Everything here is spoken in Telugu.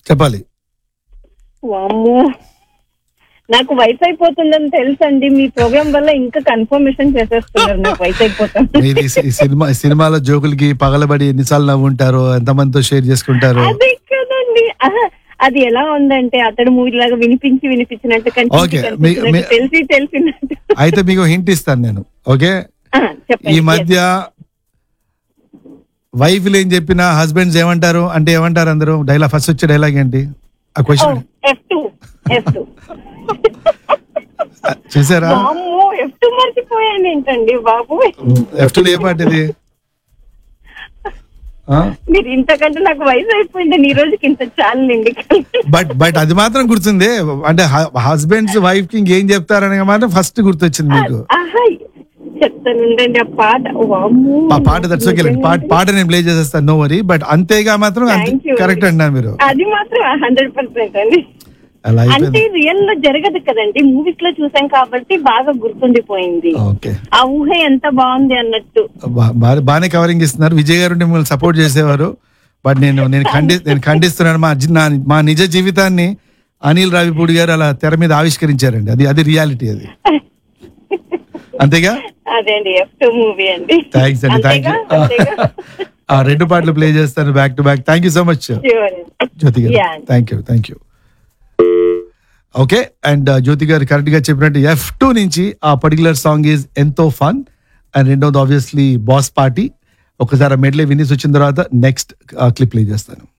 చెప్పాలి వామ్మో నాకు వయసు అయిపోతుందని తెలుసండి మీ ప్రోగ్రామ్ వల్ల ఇంకా కన్ఫర్మేషన్ చేసేస్తున్నారు నాకు వయసు అయిపోతుంది మీరు ఈ సి- ఈ సినిమా ఈ సినిమాలో జోకులకి పగలబడి ఎన్నిసార్లు నవ్వుంటారు ఎంతమందితో షేర్ చేసుకుంటారు అదే కదండి ఆహా, అది ఎలా ఉందంటే అతడు మూవీ లాగా వినిపించి వినిపించినట్టు కనిపించి Okay, కనిపించినట్టు, మీ- మీ- తెలిసి తెలిసినట్టు అయితే మీకు హింట్ ఇస్తాను నేను ఓకే ఆ, చెప్పండి ఈ మధ్య వైఫ్లు ఏం చెప్పినా హస్బెండ్స్ ఏమంటారు అంటే ఏమంటారు అందరూ డైలాగ్ ఫస్ట్ వచ్చే డైలాగ్ ఏంటి ఆ question F two F two చూసారా వామ్మో ఎఫ్ టూ మర్చిపోయాను ఏంటండి బాబు ఎఫ్ ఏ పార్ట్ ఇది మీరు ఇంతకంటే నాకు వయసు అయిపోయింది ఈ రోజుకి ఇంత చాలండి బట్ బట్ అది మాత్రం గుర్తుంది అంటే హస్బెండ్స్ వైఫ్ కి ఇంకేం చెప్తారని మాత్రం ఫస్ట్ గుర్తొచ్చింది మీకు ఆహా చెప్తానుండండి ఆ పాట వామ్మో ఆ పాట దట్స్ ఓకే పాట పాట నేను ప్లే చేసేస్తాను నో వరీ బట్ అంతేగా మాత్రం Thank you. కరెక్ట్ అన్నారు మీరు అది మాత్రం హండ్రెడ్ పర్సెంట్ అండి అలా అంటే అయిపోయింది రియల్ లో జరగదు కదండి మూవీస్ లో చూసాం కాబట్టి బాగా గుర్తుండిపోయింది ఓకే ఆ ఊహ ఎంత బాగుంది అన్నట్టు బా- బా- బాగానే కవరింగ్ ఇస్తున్నారు విజయ్ గారు మిమ్మల్ని సపోర్ట్ చేసేవారు బట్ నేను నేను ఖండి నేను ఖండిస్తున్నాను మా జీ- నా- మా నిజ జీవితాన్ని అనిల్ రావిపూడి గారు అలా తెర మీద ఆవిష్కరించారండి అది అది రియాలిటీ అది అంతేగా అదే అండి ఎఫ్ టూ మూవీ అండి థ్యాంక్స్ అండి థ్యాంక్ యూ అంతేగా? అంతేగా? ఆ రెండు పాటలు ప్లే చేస్తాను back to back thank you so much Sure అండి. జ్యోతి గారు Yeah. Thank you thank you okay and Jyothi గారు కరెక్ట్ గా చెప్పినట్టు ఎఫ్ టూ నుంచి ఆ పర్టికులర్ సాంగ్ ఈజ్ ఎంతో ఫన్ అండ్ రెండోది ఆబ్వియస్లీ బాస్ పార్టీ ఒకసారి మెడ్లే వినేసి వచ్చిన తర్వాత నెక్స్ట్ క్లిప్ ప్లే చేస్తాను